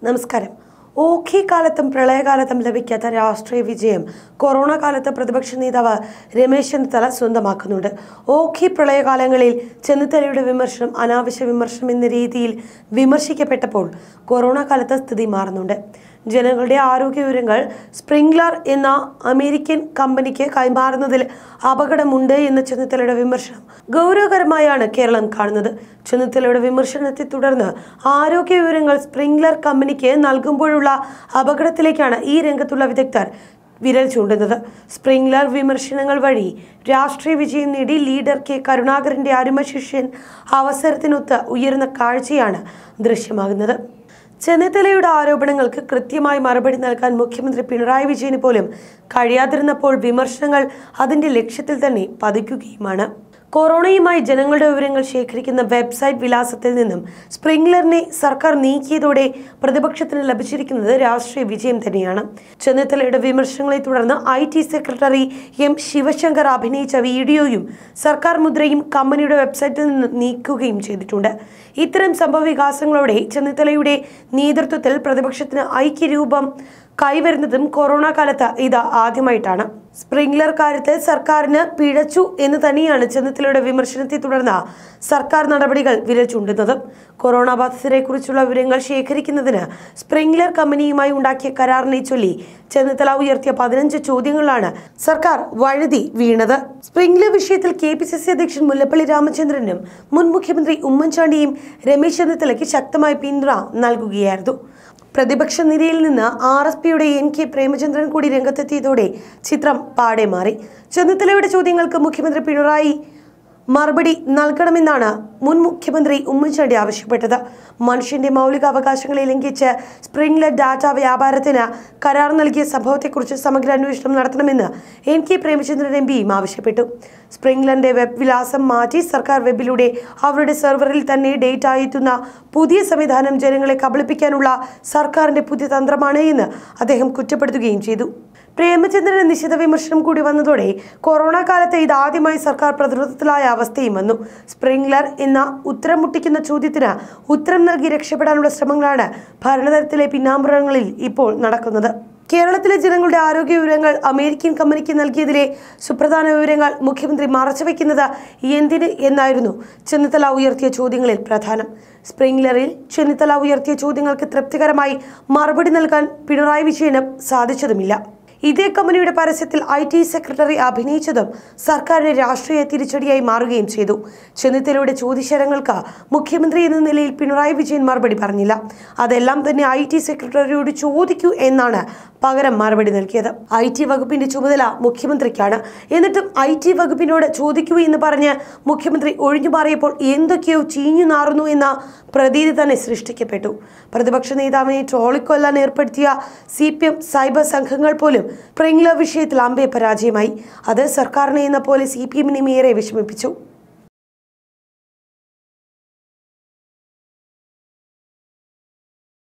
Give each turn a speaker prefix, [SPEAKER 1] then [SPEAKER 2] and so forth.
[SPEAKER 1] നമസ്കാരം ഓഖി കാലത്തും പ്രളയകാലത്തും ലഭിക്കാത്ത രാഷ്ട്രീയ വിജയം കൊറോണ കാലത്ത് പ്രതിപക്ഷ നേതാവ് രമേശ് ചെന്നിത്തല സ്വന്തമാക്കുന്നുണ്ട് ഓഖി പ്രളയകാലങ്ങളിൽ ചെന്നിത്തലയുടെ വിമർശനം അനാവശ്യ വിമർശനം എന്ന രീതിയിൽ വിമർശിക്കപ്പെട്ടപ്പോൾ കൊറോണ കാലത്ത് സ്ഥിതി മാറുന്നുണ്ട് ജനങ്ങളുടെ ആരോഗ്യ വിവരങ്ങൾ സ്പ്രിംഗ്ലർ എന്ന അമേരിക്കൻ കമ്പനിക്ക് കൈമാറുന്നതിൽ അപകടമുണ്ട് എന്ന ചെന്നിത്തലയുടെ വിമർശനം ഗൗരവകരമായാണ് കേരളം കാണുന്നത് ചെന്നിത്തലയുടെ വിമർശനത്തെ തുടർന്ന് ആരോഗ്യ വിവരങ്ങൾ സ്പ്രിംഗ്ലർ കമ്പനിക്ക് നൽകുമ്പോഴുള്ള അപകടത്തിലേക്കാണ് ഈ രംഗത്തുള്ള വിദഗ്ധർ വിരൽ ചൂണ്ടുന്നത് സ്പ്രിംഗ്ലർ വിമർശനങ്ങൾ വഴി രാഷ്ട്രീയ വിജയം നേടി ലീഡർ കെ കരുണാകരന്റെ അരുമ ശിഷ്യൻ അവസരത്തിനൊത്ത് ഉയരുന്ന കാഴ്ചയാണ് ദൃശ്യമാകുന്നത് ചെന്നിത്തലയുടെ ആരോപണങ്ങൾക്ക് കൃത്യമായി മറുപടി നൽകാൻ മുഖ്യമന്ത്രി പിണറായി വിജയന് പോലും കഴിയാതിരുന്നപ്പോൾ വിമർശനങ്ങൾ അതിന്റെ ലക്ഷ്യത്തിൽ തന്നെ പതിക്കുകയുമാണ് കൊറോണയുമായി ജനങ്ങളുടെ വിവരങ്ങൾ ശേഖരിക്കുന്ന വെബ്സൈറ്റ് വിലാസത്തിൽ നിന്നും സ്പ്രിംഗ്ലറിനെ സർക്കാർ നീക്കിയതോടെ പ്രതിപക്ഷത്തിന് ലഭിച്ചിരിക്കുന്നത് രാഷ്ട്രീയ വിജയം തന്നെയാണ് ചെന്നിത്തലയുടെ വിമർശനങ്ങളെ തുടർന്ന് I T secretary M Sivasankar അഭിനയിച്ച വീഡിയോയും സർക്കാർ മുദ്രയും കമ്പനിയുടെ വെബ്സൈറ്റിൽ നിന്ന് നീക്കുകയും ചെയ്തിട്ടുണ്ട് ഇത്തരം സംഭവ വികാസങ്ങളോടെ ചെന്നിത്തലയുടെ നേതൃത്വത്തിൽ പ്രതിപക്ഷത്തിന് ഐക്യരൂപം കൈവരുന്നതും കൊറോണ കാലത്ത് ഇത് ആദ്യമായിട്ടാണ് സ്പ്രിംഗ്ലർ കാര്യത്തിൽ സർക്കാരിന് പിഴച്ചു എന്ന് തന്നെയാണ് ചെന്നിത്തലയുടെ വിമർശനത്തെ തുടർന്ന് സർക്കാർ നടപടികൾ വിരൽ ചൂണ്ടുന്നത് കൊറോണ ബാധിതരെ കുറിച്ചുള്ള വിവരങ്ങൾ ശേഖരിക്കുന്നതിന് സ്പ്രിംഗ്ലർ കമ്പനിയുമായി ഉണ്ടാക്കിയ കരാറിനെ ചൊല്ലി ചെന്നിത്തല ഉയർത്തിയ പതിനഞ്ച് ചോദ്യങ്ങളിലാണ് സർക്കാർ വഴുതി വീണത് സ്പ്രിംഗ്ലർ വിഷയത്തിൽ കെ പി സി സി അധ്യക്ഷൻ മുല്ലപ്പള്ളി രാമചന്ദ്രനും മുൻ മുഖ്യമന്ത്രി ഉമ്മൻചാണ്ടിയും രമേശ് ചെന്നിത്തലയ്ക്ക് ശക്തമായ പിന്തുണ നൽകുകയായിരുന്നു പ്രതിപക്ഷ നിരയിൽ നിന്ന് ആർ എസ് പിയുടെ എൻ കെ പ്രേമചന്ദ്രൻ കൂടി രംഗത്തെത്തിയതോടെ ചിത്രം പാടെ മാറി ചെന്നിത്തലയുടെ ചോദ്യങ്ങൾക്ക് മുഖ്യമന്ത്രി പിണറായി മറുപടി നൽകണമെന്നാണ് മുൻ മുഖ്യമന്ത്രി ഉമ്മൻചാണ്ടി ആവശ്യപ്പെട്ടത് മനുഷ്യന്റെ മൗലിക അവകാശങ്ങളെ ലംഘിച്ച് സ്പ്രിംഗ്ലർ ഡാറ്റ വ്യാപാരത്തിന് കരാർ നൽകിയ സംഭവത്തെക്കുറിച്ച് സമഗ്ര അന്വേഷണം നടത്തണമെന്ന് എൻ കെ പ്രേമചന്ദ്രൻ എം പിയും ആവശ്യപ്പെട്ടു സ്പ്രിംഗ്ലറിന്റെ വെബ് വിലാസം മാറ്റി സർക്കാർ വെബിലൂടെ അവരുടെ സെർവറിൽ തന്നെ ഡേറ്റ എത്തുന്ന പുതിയ സംവിധാനം ജനങ്ങളെ കബളിപ്പിക്കാനുള്ള സർക്കാരിന്റെ പുതിയ തന്ത്രമാണ് എന്ന് അദ്ദേഹം കുറ്റപ്പെടുത്തുകയും ചെയ്തു പ്രേമചന്ദ്രന് നിശിത വിമർശനം കൂടി വന്നതോടെ കൊറോണ കാലത്ത് ഇതാദ്യമായി സർക്കാർ പ്രതിരോധത്തിലായ അവസ്ഥയും വന്നു സ്പ്രിംഗ്ലർ എന്ന ഉത്തരം മുട്ടിക്കുന്ന ചോദ്യത്തിന് ഉത്തരം നൽകി രക്ഷപ്പെടാനുള്ള ശ്രമങ്ങളാണ് ഭരണതലത്തിലെ പിന്നാമ്പുറങ്ങളിൽ ഇപ്പോൾ നടക്കുന്നത് കേരളത്തിലെ ജനങ്ങളുടെ ആരോഗ്യ വിവരങ്ങൾ അമേരിക്കൻ കമ്പനിക്ക് നൽകിയതിലെ സുപ്രധാന വിവരങ്ങൾ മുഖ്യമന്ത്രി മറച്ചുവെക്കുന്നത് എന്തിന് എന്നായിരുന്നു ചെന്നിത്തല ഉയർത്തിയ ചോദ്യങ്ങളിൽ പ്രധാനം സ്പ്രിംഗ്ലറിൽ ചെന്നിത്തല ഉയർത്തിയ ചോദ്യങ്ങൾക്ക് തൃപ്തികരമായി മറുപടി നൽകാൻ പിണറായി വിജയനും സാധിച്ചതുമില്ല ഇതേ കമ്പനിയുടെ പരസ്യത്തിൽ ഐ ടി സെക്രട്ടറി അഭിനയിച്ചതും സർക്കാരിന്റെ രാഷ്ട്രീയ തിരിച്ചടിയായി മാറുകയും ചെയ്തു ചെന്നിത്തലയുടെ ചോദ്യശരങ്ങൾക്ക് മുഖ്യമന്ത്രി എന്ന നിലയിൽ പിണറായി വിജയൻ മറുപടി പറഞ്ഞില്ല അതെല്ലാം തന്നെ ഐ ടി സെക്രട്ടറിയോട് ചോദിക്കൂ എന്നാണ് പകരം മറുപടി നൽകിയത് ഐ ടി വകുപ്പിന്റെ ചുമതല മുഖ്യമന്ത്രിക്കാണ് എന്നിട്ടും ഐ ടി വകുപ്പിനോട് ചോദിക്കൂ എന്ന് പറഞ്ഞ് മുഖ്യമന്ത്രി ഒഴിഞ്ഞു മാറിയപ്പോൾ എന്തൊക്കെയോ ചീഞ്ഞു നാറുന്നു എന്ന പ്രതീതി തന്നെ സൃഷ്ടിക്കപ്പെട്ടു പ്രതിപക്ഷ നേതാവിനെ ട്രോളിക്കൊല്ലാൻ ഏർപ്പെടുത്തിയ സി പി എം സൈബർ സംഘങ്ങൾ പോലും പ്രിംഗ്ലർ വിഷയത്തിൽ അമ്പെ പരാജയമായി അത് സർക്കാരിനെ എന്ന പോലെ സി പി എമ്മിനെയും ഏറെ വിഷമിപ്പിച്ചു